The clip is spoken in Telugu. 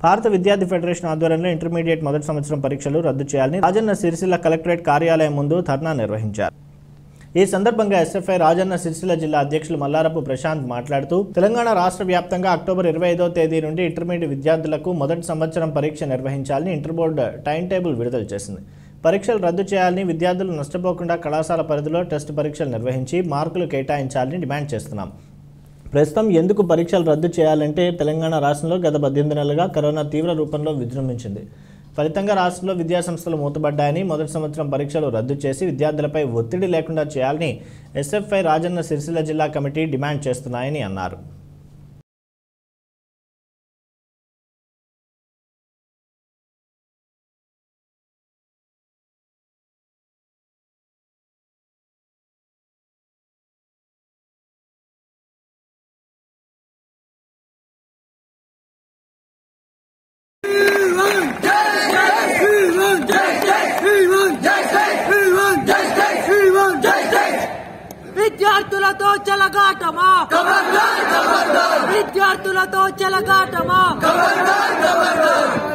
భారత విద్యార్థి ఫెడరేషన్ ఆధ్వర్యంలో ఇంటర్మీడియట్ మొదటి సంవత్సరం పరీక్షలు రద్దు చేయాలని రాజన్న సిరిసిల్ల కలెక్టరేట్ కార్యాలయం ముందు ధర్నా నిర్వహించారు ఈ సందర్భంగా ఎస్ఎఫ్ఐ రాజన్న సిరిసిల్ల జిల్లా అధ్యక్షులు మల్లారపు ప్రశాంత్ మాట్లాడుతూ తెలంగాణ రాష్ట్ర వ్యాప్తంగా అక్టోబర్ ఇరవై ఐదో తేదీ నుండి ఇంటర్మీడియట్ విద్యార్థులకు మొదటి సంవత్సరం పరీక్ష నిర్వహించాలని ఇంటర్ బోర్డు టైం టేబుల్ విడుదల చేసింది పరీక్షలు రద్దు చేయాలని విద్యార్థులు నష్టపోకుండా కళాశాల పరిధిలో టెస్ట్ పరీక్షలు నిర్వహించి మార్కులు కేటాయించాలని డిమాండ్ చేస్తున్నాం ప్రస్తుతం ఎందుకు పరీక్షలు రద్దు చేయాలంటే తెలంగాణ రాష్ట్రంలో గత పద్దెనిమిది నెలలుగా కరోనా తీవ్ర రూపంలో విజృంభించింది ఫలితంగా రాష్ట్రంలో విద్యాసంస్థలు మూతబడ్డాయని మొదటి సంవత్సరం పరీక్షలు రద్దు చేసి విద్యార్థులపై ఒత్తిడి లేకుండా చేయాలని ఎస్ఎఫ్ఐ రాజన్న సిరిసిల్ల జిల్లా కమిటీ డిమాండ్ చేస్తున్నాయని అన్నారు విద్యార్థులతో చెలగాటమా విద్యార్థులతో చెలగాటమా